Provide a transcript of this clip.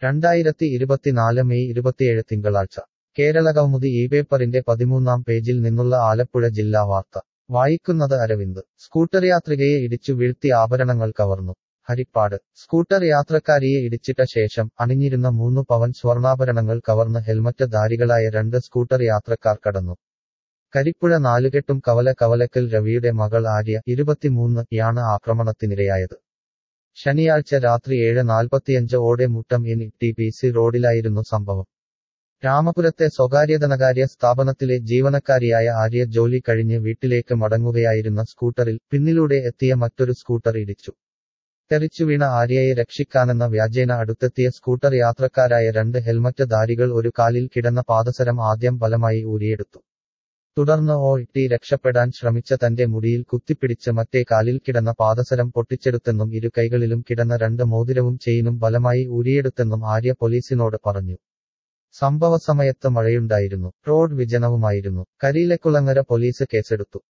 രണ്ടായിരത്തി ഇരുപത്തിനാല് മെയ് ഇരുപത്തിയേഴ് തിങ്കളാഴ്ച കേരള കൗമുദി ഈ പേപ്പറിന്റെ പതിമൂന്നാം പേജിൽ നിന്നുള്ള ആലപ്പുഴ ജില്ലാ വാർത്ത വായിക്കുന്നത് അരവിന്ദ് സ്കൂട്ടർ യാത്രികയെ ഇടിച്ചു വീഴ്ത്തി ആഭരണങ്ങൾ കവർന്നു ഹരിപ്പാട് സ്കൂട്ടർ യാത്രക്കാരിയെ ഇടിച്ചിട്ട ശേഷം അണിഞ്ഞിരുന്ന മൂന്ന് പവൻ സ്വർണ്ണാഭരണങ്ങൾ കവർന്ന് ഹെൽമറ്റ് ധാരികളായ രണ്ട് സ്കൂട്ടർ യാത്രക്കാർ കടന്നു കരിപ്പുഴ നാലുകെട്ടും കവല കവലക്കൽ രവിയുടെ മകൾ ആര്യ ഇരുപത്തിമൂന്ന് യാണ് ആക്രമണത്തിനിരയായത് ശനിയാഴ്ച രാത്രി ഏഴ് നാൽപ്പത്തിയഞ്ച് ഓടെ Muttom N T P C റോഡിലായിരുന്നു സംഭവം രാമപുരത്തെ സ്വകാര്യ ധനകാര്യ സ്ഥാപനത്തിലെ ജീവനക്കാരിയായ ആര്യ ജോലി കഴിഞ്ഞ് വീട്ടിലേക്ക് മടങ്ങുകയായിരുന്ന സ്കൂട്ടറിൽ പിന്നിലൂടെ എത്തിയ മറ്റൊരു സ്കൂട്ടർ ഇടിച്ചു തെറിച്ചുവീണ ആര്യയെ രക്ഷിക്കാനെന്ന വ്യാജേന അടുത്തെത്തിയ സ്കൂട്ടർ യാത്രക്കാരായ രണ്ട് ഹെൽമറ്റ് ധാരികൾ ഒരു കാലിൽ കിടന്ന പാദസരം ആദ്യം ബലമായി ഊരിയെടുത്തു തുടർന്ന് ഓ ഇട്ടി രക്ഷപ്പെടാൻ ശ്രമിച്ച തന്റെ മുടിയിൽ കുത്തിപ്പിടിച്ച് മറ്റേ കാലിൽ കിടന്ന പാദസരം പൊട്ടിച്ചെടുത്തെന്നും ഇരു കൈകളിലും കിടന്ന രണ്ട് മോതിരവും ചെയിനും ബലമായി ഊരിയെടുത്തെന്നും ആര്യ പോലീസിനോട് പറഞ്ഞു സംഭവ സമയത്ത് മഴയുണ്ടായിരുന്നു റോഡ് വിജനവുമായിരുന്നു കരിയിലക്കുളങ്ങര പോലീസ് കേസെടുത്തു